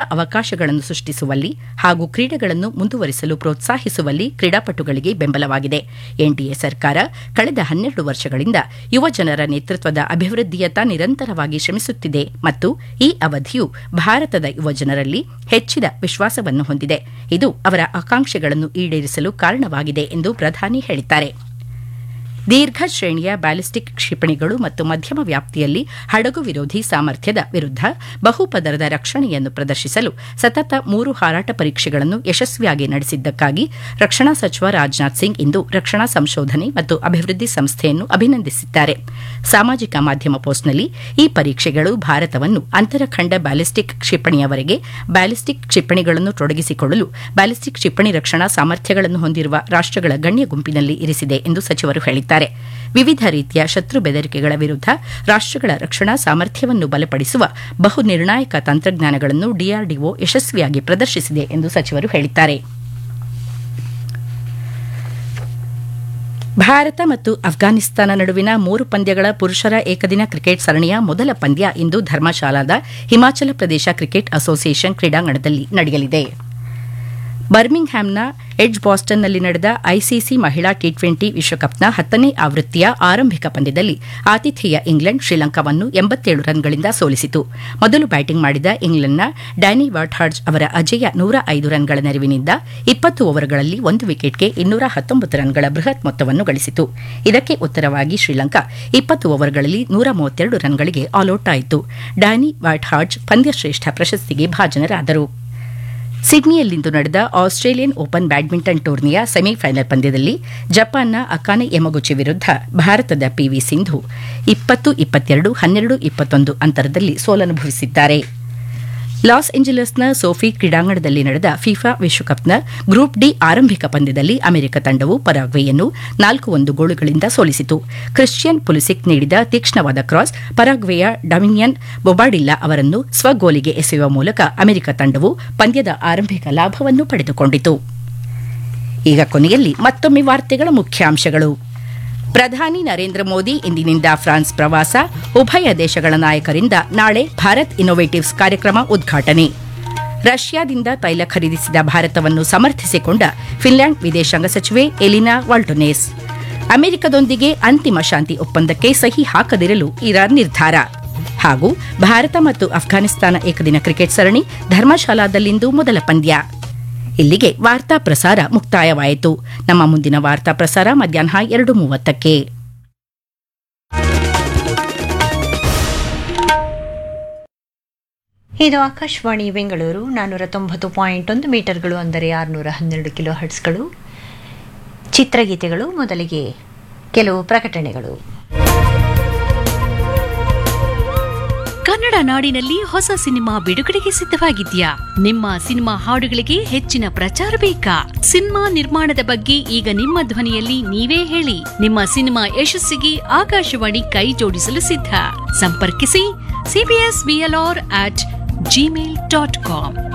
ಅವಕಾಶಗಳನ್ನು ಸೃಷ್ಟಿಸುವಲ್ಲಿ ಹಾಗೂ ಕ್ರೀಡೆಗಳನ್ನು ಮುಂದುವರಿಸಲು ಪ್ರೋತ್ಸಾಹಿಸುವಲ್ಲಿ ಕ್ರೀಡಾಪಟುಗಳಿಗೆ ಬೆಂಬಲವಾಗಿದೆ ಎನ್ಡಿಎ ಸರ್ಕಾರ ಕಳೆದ ಹನ್ನೆರಡು ವರ್ಷಗಳಿಂದ ಯುವ ಜನರ ನೇತೃತ್ವದ ಅಭಿವೃದ್ಧಿಯತ್ತ ನಿರಂತರವಾಗಿ ಶ್ರಮಿಸುತ್ತಿದೆ ಮತ್ತು ಈ ಅವಧಿಯು ಭಾರತದ ಯುವ ಜನರಲ್ಲಿ ಹೆಚ್ಚಿದ ವಿಶ್ವಾಸವನ್ನು ಹೊಂದಿದೆ ಇದು ಅವರ ಆಕಾಂಕ್ಷೆಗಳನ್ನು ಈಡೇರಿಸಲು ಕಾರಣವಾಗಿದೆ ಎಂದು ಪ್ರಧಾನಿ ಹೇಳಿದ್ದಾರೆ ದೀರ್ಘ ಶ್ರೇಣಿಯ ಬ್ಯಾಲಿಸ್ಟಿಕ್ ಕ್ಷಿಪಣಿಗಳು ಮತ್ತು ಮಧ್ಯಮ ವ್ಯಾಪ್ತಿಯಲ್ಲಿ ಹಡಗು ವಿರೋಧಿ ಸಾಮರ್ಥ್ಯದ ವಿರುದ್ಧ ಬಹುಪದರದ ರಕ್ಷಣೆಯನ್ನು ಪ್ರದರ್ಶಿಸಲು ಸತತ ಮೂರು ಹಾರಾಟ ಪರೀಕ್ಷೆಗಳನ್ನು ಯಶಸ್ವಿಯಾಗಿ ನಡೆಸಿದ್ದಕ್ಕಾಗಿ ರಕ್ಷಣಾ ಸಚಿವ ರಾಜನಾಥ್ ಸಿಂಗ್ ಇಂದು ರಕ್ಷಣಾ ಸಂಶೋಧನೆ ಮತ್ತು ಅಭಿವೃದ್ಧಿ ಸಂಸ್ಥೆಯನ್ನು ಅಭಿನಂದಿಸಿದ್ದಾರೆ ಸಾಮಾಜಿಕ ಮಾಧ್ಯಮ ಪೋಸ್ಟ್ನಲ್ಲಿ ಈ ಪರೀಕ್ಷೆಗಳು ಭಾರತವನ್ನು ಅಂತರಖಂಡ ಬ್ಯಾಲಿಸ್ಟಿಕ್ ಕ್ಷಿಪಣಿಯವರೆಗೆ ಬ್ಯಾಲಿಸ್ಟಿಕ್ ಕ್ಷಿಪಣಿಗಳನ್ನು ತೊಡಗಿಸಿಕೊಳ್ಳಲು ಬ್ಯಾಲಿಸ್ಟಿಕ್ ಕ್ಷಿಪಣಿ ರಕ್ಷಣಾ ಸಾಮರ್ಥ್ಯಗಳನ್ನು ಹೊಂದಿರುವ ರಾಷ್ಟಗಳ ಗಣ್ಯ ಗುಂಪಿನಲ್ಲಿ ಇರಿಸಿದೆ ಎಂದು ಸಚಿವರು ಹೇಳಿದ್ದಾರೆ ವಿವಿಧ ರೀತಿಯ ಶತ್ರು ಬೆದರಿಕೆಗಳ ವಿರುದ್ಧ ರಾಷ್ಟಗಳ ರಕ್ಷಣಾ ಸಾಮರ್ಥ್ಯವನ್ನು ಬಲಪಡಿಸುವ ಬಹು ನಿರ್ಣಾಯಕ ತಂತ್ರಜ್ಞಾನಗಳನ್ನು ಡಿಆರ್ಡಿಒ ಯಶಸ್ವಿಯಾಗಿ ಪ್ರದರ್ಶಿಸಿದೆ ಎಂದು ಸಚಿವರು ಹೇಳಿದ್ದಾರೆ ಭಾರತ ಮತ್ತು ಅಫ್ಘಾನಿಸ್ತಾನ ನಡುವಿನ ಮೂರು ಪಂದ್ಯಗಳ ಪುರುಷರ ಏಕದಿನ ಕ್ರಿಕೆಟ್ ಸರಣಿಯ ಮೊದಲ ಪಂದ್ಯ ಇಂದು ಧರ್ಮಶಾಲಾದ ಹಿಮಾಚಲ ಪ್ರದೇಶ ಕ್ರಿಕೆಟ್ ಅಸೋಸಿಯೇಷನ್ ಕ್ರೀಡಾಂಗಣದಲ್ಲಿ ನಡೆಯಲಿದೆ ಬರ್ಮಿಂಗ್ಹ್ಯಾಮ್ನ ಎಡ್ಜ್ ಬಾಸ್ಟನ್ನಲ್ಲಿ ನಡೆದ ಐಸಿಸಿ ಮಹಿಳಾ ಟಿ ಟ್ವೆಂಟಿ ವಿಶ್ವಕಪ್ನ ಹತ್ತನೇ ಆವೃತ್ತಿಯ ಆರಂಭಿಕ ಪಂದ್ಯದಲ್ಲಿ ಆತಿಥೇಯ ಇಂಗ್ಲೆಂಡ್ ಶ್ರೀಲಂಕಾವನ್ನು ಎಂಬತ್ತೇಳು ರನ್ಗಳಿಂದ ಸೋಲಿಸಿತು ಮೊದಲು ಬ್ಯಾಟಿಂಗ್ ಮಾಡಿದ ಇಂಗ್ಲೆಂಡ್ನ ಡ್ಯಾನಿ ವಾಟ್ಹಾರ್ಜ್ ಅವರ ಅಜೇಯ ನೂರ ಐದು ರನ್ಗಳ ನೆರವಿನಿಂದ ಇಪ್ಪತ್ತು ಓವರ್ಗಳಲ್ಲಿ ಒಂದು ವಿಕೆಟ್ಗೆ ಇನ್ನೂರ ಹತ್ತೊಂಬತ್ತು ರನ್ಗಳ ಬೃಹತ್ ಮೊತ್ತವನ್ನು ಗಳಿಸಿತು ಇದಕ್ಕೆ ಉತ್ತರವಾಗಿ ಶ್ರೀಲಂಕಾ ಇಪ್ಪತ್ತು ಓವರ್ಗಳಲ್ಲಿ ನೂರ ಮೂವತ್ತೆರಡು ರನ್ಗಳಿಗೆ ಆಲ್ಔಟ್ ಆಯಿತು ಡ್ಯಾನಿ ವಾಟ್ಹಾರ್ಜ್ ಪಂದ್ಯಶ್ರೇಷ್ಠ ಪ್ರಶಸ್ತಿಗೆ ಭಾಜನರಾದರು ಸಿಡ್ನಿಯಲ್ಲಿಂದು ನಡೆದ ಆಸ್ಟ್ರೇಲಿಯನ್ ಓಪನ್ ಬ್ಯಾಡ್ಮಿಂಟನ್ ಟೂರ್ನಿಯ ಸೆಮಿಫೈನಲ್ ಪಂದ್ಯದಲ್ಲಿ ಜಪಾನ್ನ ಅಕಾನೆ ಯಮಗುಚಿ ವಿರುದ್ಧ ಭಾರತದ ಪಿವಿ ಸಿಂಧು ಇಪ್ಪತ್ತು ಇಪ್ಪತ್ತೆರಡು ಹನ್ನೆರಡು ಇಪ್ಪತ್ತೊಂದು ಅಂತರದಲ್ಲಿ ಸೋಲನುಭವಿಸಿದ್ದಾರೆ ಲಾಸ್ ಏಂಜಲಸ್ನ ಸೋಫಿ ಕ್ರೀಡಾಂಗಣದಲ್ಲಿ ನಡೆದ ಫಿಫಾ ವಿಶ್ವಕಪ್ನ ಗ್ರೂಪ್ ಡಿ ಆರಂಭಿಕ ಪಂದ್ಯದಲ್ಲಿ ಅಮೆರಿಕ ತಂಡವು ಪರಾಗ್ವೆಯನ್ನು ನಾಲ್ಕು ಒಂದು ಗೋಲುಗಳಿಂದ ಸೋಲಿಸಿತು ಕ್ರಿಶ್ಚಿಯನ್ ಪುಲಿಸಿಕ್ ನೀಡಿದ ತೀಕ್ಷ್ಣವಾದ ಕ್ರಾಸ್ ಪರಾಗ್ವೆಯ ಡಮಿನಿಯನ್ ಬೊಬಾಡಿಲ್ಲಾ ಅವರನ್ನು ಸ್ವಗೋಲಿಗೆ ಎಸೆಯುವ ಮೂಲಕ ಅಮೆರಿಕ ತಂಡವು ಪಂದ್ಯದ ಆರಂಭಿಕ ಲಾಭವನ್ನು ಪಡೆದುಕೊಂಡಿತು ಈಗ ಕೊನೆಯಲ್ಲಿ ಮತ್ತೊಮ್ಮೆ ವಾರ್ತೆಗಳ ಮುಖ್ಯಾಂಶಗಳು ಪ್ರಧಾನಿ ನರೇಂದ್ರ ಮೋದಿ ಇಂದಿನಿಂದ ಫ್ರಾನ್ಸ್ ಪ್ರವಾಸ ಉಭಯ ದೇಶಗಳ ನಾಯಕರಿಂದ ನಾಳೆ ಭಾರತ್ ಇನ್ನೋವೇಟಿವ್ಸ್ ಕಾರ್ಯಕ್ರಮ ಉದ್ಘಾಟನೆ ರಷ್ಯಾದಿಂದ ತೈಲ ಖರೀದಿಸಿದ ಭಾರತವನ್ನು ಸಮರ್ಥಿಸಿಕೊಂಡ ಫಿನ್ಲ್ಯಾಂಡ್ ವಿದೇಶಾಂಗ ಸಚಿವೆ ಎಲಿನಾ ವಾಲ್ಟೊನೇಸ್ ಅಮೆರಿಕದೊಂದಿಗೆ ಅಂತಿಮ ಶಾಂತಿ ಒಪ್ಪಂದಕ್ಕೆ ಸಹಿ ಹಾಕದಿರಲು ಇರಾನ್ ನಿರ್ಧಾರ ಹಾಗೂ ಭಾರತ ಮತ್ತು ಅಫ್ಘಾನಿಸ್ತಾನ ಏಕದಿನ ಕ್ರಿಕೆಟ್ ಸರಣಿ ಧರ್ಮಶಾಲಾದಲ್ಲಿಂದು ಮೊದಲ ಪಂದ್ಯ ಇಲ್ಲಿಗೆ ವಾರ್ತಾ ಪ್ರಸಾರ ಮುಕ್ತಾಯವಾಯಿತು ನಮ್ಮ ಮುಂದಿನ ವಾರ್ತಾ ಪ್ರಸಾರ ಮಧ್ಯಾಹ್ನ ಎರಡು ಮೂವತ್ತಕ್ಕೆ ಇದು ಆಕಾಶವಾಣಿ ಬೆಂಗಳೂರು ನಾನ್ನೂರ ತೊಂಬತ್ತು ಪಾಯಿಂಟ್ ಒಂದು ಮೀಟರ್ಗಳು ಅಂದರೆ ಆರುನೂರ ಹನ್ನೆರಡು ಕಿಲೋ ಹರ್ಟ್ಸ್ಗಳು ಚಿತ್ರಗೀತೆಗಳು ಮೊದಲಿಗೆ ಕೆಲವು ಪ್ರಕಟಣೆಗಳು ಕನ್ನಡ ನಾಡಿನಲ್ಲಿ ಹೊಸ ಸಿನಿಮಾ ಬಿಡುಗಡೆಗೆ ಸಿದ್ಧವಾಗಿದ್ಯಾ ನಿಮ್ಮ ಸಿನಿಮಾ ಹಾಡುಗಳಿಗೆ ಹೆಚ್ಚಿನ ಪ್ರಚಾರ ಬೇಕಾ ಸಿನಿಮಾ ನಿರ್ಮಾಣದ ಬಗ್ಗೆ ಈಗ ನಿಮ್ಮ ಧ್ವನಿಯಲ್ಲಿ ನೀವೇ ಹೇಳಿ ನಿಮ್ಮ ಸಿನಿಮಾ ಯಶಸ್ಸಿಗೆ ಆಕಾಶವಾಣಿ ಕೈ ಜೋಡಿಸಲು ಸಿದ್ಧ ಸಂಪರ್ಕಿಸಿ CBS BLR at Gmail dot com